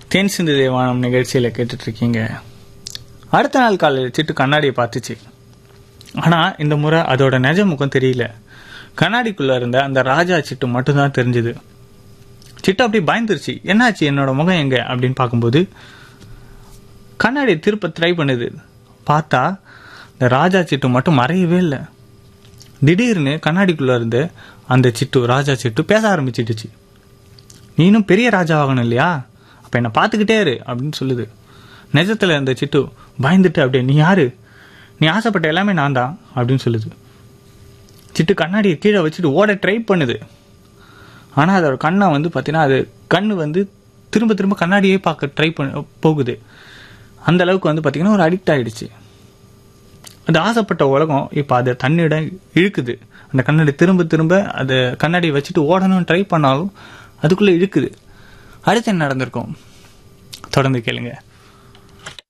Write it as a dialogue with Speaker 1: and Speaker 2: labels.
Speaker 1: தேன் சிந்து தேவானம் நிகழ்ச்சியில் கேட்டுட்டு இருக்கீங்க அடுத்த நாள் காலையில் சிட்டு கண்ணாடியை பார்த்துச்சு ஆனால் இந்த முறை அதோட நிஜ முகம் தெரியல கண்ணாடிக்குள்ளே இருந்த அந்த ராஜா சிட்டு மட்டும்தான் தெரிஞ்சுது சிட்டு அப்படி பயந்துருச்சு என்னாச்சு என்னோட முகம் எங்க அப்படின்னு பார்க்கும்போது கண்ணாடியை திருப்ப ட்ரை பண்ணுது பார்த்தா இந்த ராஜா சிட்டு மட்டும் மறையவே இல்லை திடீர்னு கண்ணாடிக்குள்ளே இருந்து அந்த சிட்டு ராஜா சிட்டு பேச ஆரம்பிச்சிடுச்சு நீனும் பெரிய ராஜா ஆகணும் இல்லையா அப்போ என்னை பார்த்துக்கிட்டே இரு அப்படின்னு சொல்லுது நிஜத்தில் இருந்த சிட்டு பயந்துட்டு அப்படியே நீ யாரு நீ ஆசைப்பட்ட எல்லாமே நான் தான் அப்படின்னு சொல்லுது சிட்டு கண்ணாடியை கீழே வச்சுட்டு ஓட ட்ரை பண்ணுது ஆனால் அதோட கண்ணை வந்து பார்த்தீங்கன்னா அது கண்ணு வந்து திரும்ப திரும்ப கண்ணாடியே பார்க்க ட்ரை பண்ண போகுது அந்த அளவுக்கு வந்து பார்த்தீங்கன்னா ஒரு அடிக்ட் ஆயிடுச்சு அது ஆசைப்பட்ட உலகம் இப்போ அதை தன்னிடம் இழுக்குது அந்த கண்ணாடி திரும்ப திரும்ப அதை கண்ணாடியை வச்சுட்டு ஓடணும்னு ட்ரை பண்ணாலும் அதுக்குள்ளே இழுக்குது அடுத்து என்ன நடந்திருக்கும் தொடர்ந்து கேளுங்க